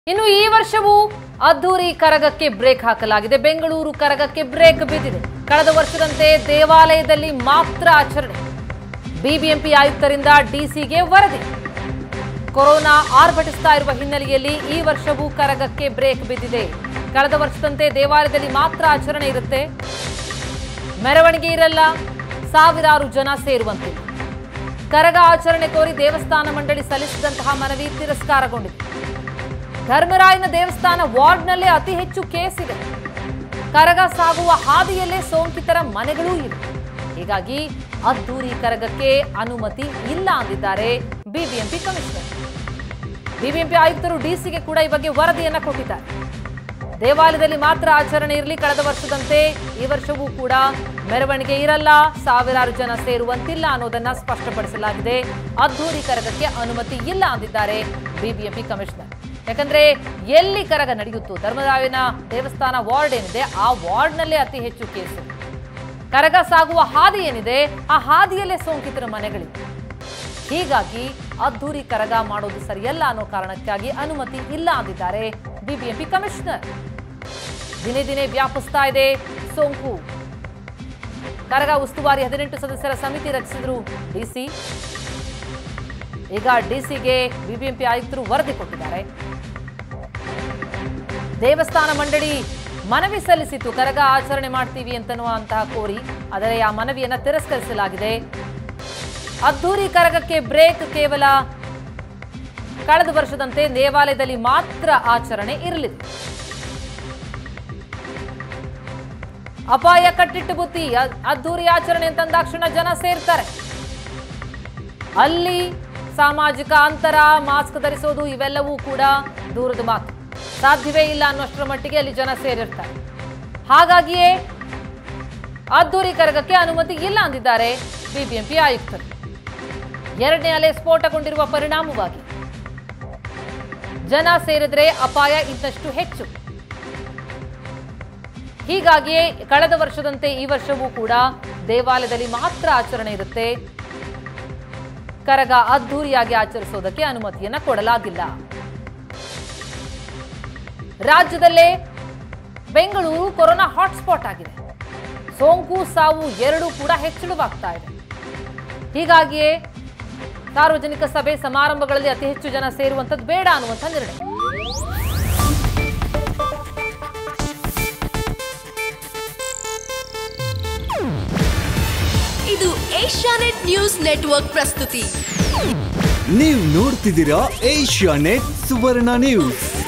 ಇನ್ನು ಈ ವರ್ಷವೂ ಅದ್ದೂರಿ ಕರಗಕ್ಕೆ ಬ್ರೇಕ್ ಹಾಕಲಾಗಿದೆ ಬೆಂಗಳೂರು ಕರಗಕ್ಕೆ ಬ್ರೇಕ್ ಬಿದ್ದಿದೆ ಕಳೆದ ವರ್ಷದಂತೆ ದೇವಾಲಯದಲ್ಲಿ ಮಾತ್ರ ಆಚರಣೆ ಬಿಬಿಎಂಪಿ ಆಯುಕ್ತರಿಂದ ಡಿಸಿಗೆ ವರದಿ ಕೊರೋನಾ ಆರ್ಭಟಿಸ್ತಾ ಇರುವ ಹಿನ್ನೆಲೆಯಲ್ಲಿ ಈ ವರ್ಷವೂ ಕರಗಕ್ಕೆ ಬ್ರೇಕ್ ಬಿದ್ದಿದೆ ಕಳೆದ ವರ್ಷದಂತೆ ದೇವಾಲಯದಲ್ಲಿ ಮಾತ್ರ ಆಚರಣೆ ಇರುತ್ತೆ ಮೆರವಣಿಗೆ ಇರಲ್ಲ ಸಾವಿರಾರು ಜನ ಸೇರುವಂತಿಲ್ಲ ಕರಗ ಆಚರಣೆ ಕೋರಿ ದೇವಸ್ಥಾನ ಮಂಡಳಿ ಸಲ್ಲಿಸಿದಂತಹ ಮನವಿ ತಿರಸ್ಕಾರಗೊಂಡಿದೆ ಧರ್ಮರಾಯನ ದೇವಸ್ಥಾನ ವಾರ್ಡ್ನಲ್ಲೇ ಅತಿ ಹೆಚ್ಚು ಕೇಸ್ ಇದೆ ಕರಗ ಸಾಗುವ ಹಾದಿಯಲ್ಲೇ ಸೋಂಕಿತರ ಮನೆಗಳೂ ಇವೆ ಹೀಗಾಗಿ ಅದ್ದೂರಿ ಕರಗಕ್ಕೆ ಅನುಮತಿ ಇಲ್ಲ ಅಂದಿದ್ದಾರೆ ಬಿಬಿಎಂಪಿ ಕಮಿಷನರ್ ಬಿಬಿಎಂಪಿ ಆಯುಕ್ತರು ಡಿಸಿಗೆ ಕೂಡ ಈ ಬಗ್ಗೆ ವರದಿಯನ್ನ ಕೊಟ್ಟಿದ್ದಾರೆ ದೇವಾಲಯದಲ್ಲಿ ಮಾತ್ರ ಆಚರಣೆ ಇರಲಿ ಕಳೆದ ವರ್ಷದಂತೆ ಈ ವರ್ಷವೂ ಕೂಡ ಮೆರವಣಿಗೆ ಇರಲ್ಲ ಸಾವಿರಾರು ಜನ ಸೇರುವಂತಿಲ್ಲ ಅನ್ನೋದನ್ನ ಸ್ಪಷ್ಟಪಡಿಸಲಾಗಿದೆ ಅದ್ದೂರಿ ಕರಗಕ್ಕೆ ಅನುಮತಿ ಇಲ್ಲ ಅಂದಿದ್ದಾರೆ ಬಿಬಿಎಂಪಿ ಕಮಿಷನರ್ ಯಾಕಂದ್ರೆ ಎಲ್ಲಿ ಕರಗ ನಡೆಯುತ್ತೋ ಧರ್ಮರಾಯನ ದೇವಸ್ಥಾನ ವಾರ್ಡ್ ಏನಿದೆ ಆ ವಾರ್ಡ್ನಲ್ಲೇ ಅತಿ ಹೆಚ್ಚು ಕೇಸ್ ಇದೆ. ಕರಗ ಸಾಗುವ ಹಾದಿ ಏನಿದೆ ಆ ಹಾದಿಯಲ್ಲೇ ಸೋಂಕಿತರ ಮನೆಗಳಿವೆ ಹೀಗಾಗಿ ಅದ್ದೂರಿ ಕರಗ ಮಾಡೋದು ಸರಿಯಲ್ಲ ಅನ್ನೋ ಕಾರಣಕ್ಕಾಗಿ ಅನುಮತಿ ಇಲ್ಲ ಅಂದಿದ್ದಾರೆ ಬಿಬಿಎಂಪಿ ಕಮಿಷನರ್ ದಿನೇ ದಿನೇ ವ್ಯಾಪಿಸ್ತಾ ಇದೆ ಸೋಂಕು ಕರಗ ಉಸ್ತುವಾರಿ ಹದಿನೆಂಟು ಸದಸ್ಯರ ಸಮಿತಿ ರಚಿಸಿದ್ರು ಡಿಸಿ ಈಗ ಡಿಸಿಗೆ ಬಿಬಿಎಂಪಿ ಆಯುಕ್ತರು ವರದಿ ಕೊಟ್ಟಿದ್ದಾರೆ ದೇವಸ್ಥಾನ ಮಂಡಳಿ ಮನವಿ ಸಲ್ಲಿಸಿತ್ತು ಕರಗ ಆಚರಣೆ ಮಾಡ್ತೀವಿ ಅಂತನ್ನುವಂತಹ ಕೋರಿ ಆದರೆ ಆ ಮನವಿಯನ್ನ ತಿರಸ್ಕರಿಸಲಾಗಿದೆ ಅದ್ದೂರಿ ಕರಗಕ್ಕೆ ಬ್ರೇಕ್ ಕೇವಲ ಕಳೆದ ವರ್ಷದಂತೆ ದೇವಾಲಯದಲ್ಲಿ ಮಾತ್ರ ಆಚರಣೆ ಇರಲಿದೆ ಅಪಾಯ ಕಟ್ಟಿಟ್ಟು ಬುತ್ತಿ ಅ- ಅದ್ದೂರಿ ಆಚರಣೆ ಅಂತಂದಾಕ್ಷಣ ಜನ ಸೇರ್ತಾರೆ ಅಲ್ಲಿ ಸಾಮಾಜಿಕ ಅಂತರ ಮಾಸ್ಕ್ ಧರಿಸೋದು ಇವೆಲ್ಲವೂ ಕೂಡ ದೂರದ ಮಾತು ಸಾಧ್ಯವೇ ಇಲ್ಲ ಅನ್ನೋಷ್ಟರ ಮಟ್ಟಿಗೆ ಅಲ್ಲಿ ಜನ ಸೇರಿರ್ತಾರೆ ಹಾಗಾಗಿಯೇ ಅದ್ದೂರಿ ಕರಗಕ್ಕೆ ಅನುಮತಿ ಇಲ್ಲ ಅಂದಿದ್ದಾರೆ ಬಿಬಿಎಂಪಿ ಆಯುಕ್ತರು ಎರಡನೇ ಅಲೆ ಸ್ಫೋಟಗೊಂಡಿರುವ ಪರಿಣಾಮವಾಗಿ ಜನ ಸೇರಿದ್ರೆ ಅಪಾಯ ಇನ್ನಷ್ಟು ಹೆಚ್ಚು ಹೀಗಾಗಿಯೇ ಕಳೆದ ವರ್ಷದಂತೆ ಈ ವರ್ಷವೂ ಕೂಡ ದೇವಾಲಯದಲ್ಲಿ ಮಾತ್ರ ಆಚರಣೆ ಇರುತ್ತೆ ಕರಗ ಅದ್ದೂರಿಯಾಗಿ ಆಚರಿಸೋದಕ್ಕೆ ಅನುಮತಿಯನ್ನ ಕೊಡಲಾಗಿಲ್ಲ ರಾಜ್ಯದಲ್ಲೇ ಬೆಂಗಳೂರು ಕೊರೋನಾ ಹಾಟ್ಸ್ಪಾಟ್ ಆಗಿದೆ ಸೋಂಕು ಸಾವು ಎರಡೂ ಕೂಡ ಹೆಚ್ಚಳವಾಗ್ತಾ ಇದೆ ಹೀಗಾಗಿಯೇ ಸಾರ್ವಜನಿಕ ಸಭೆ ಸಮಾರಂಭಗಳಲ್ಲಿ ಅತಿ ಹೆಚ್ಚು ಜನ ಸೇರುವಂಥದ್ದು ಬೇಡ ಅನ್ನುವಂಥ ನಿರ್ಣಯ ಇದು ಏಷ್ಯಾನೆಟ್ ನ್ಯೂಸ್ ನೆಟ್ವರ್ಕ್ ಪ್ರಸ್ತುತಿ ನೀವು ನೋಡ್ತಿದ್ದೀರಾ ಏಷ್ಯಾ ನೆಟ್ ಸುವರ್ಣ ನ್ಯೂಸ್